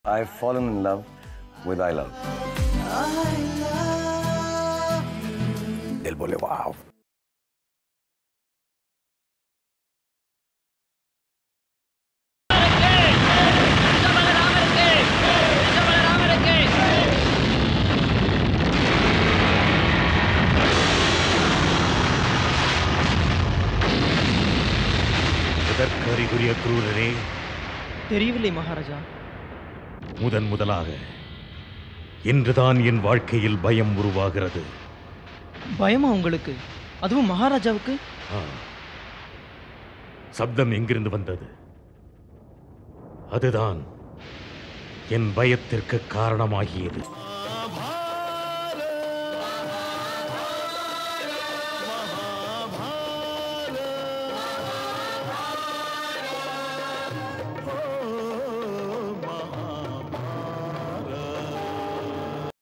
I've fallen in love with I Love. दिल बोले वाह இதற்கு அறிகுறிய குரூரரே தெரியவில்லை மகாராஜா முதன் முதலாக இன்றுதான் என் வாழ்க்கையில் பயம் உருவாகிறது பயமா உங்களுக்கு அதுவும் மகாராஜாவுக்கு ஆ. சப்தம் எங்கிருந்து வந்தது அதுதான் என் பயத்திற்கு காரணமாகியது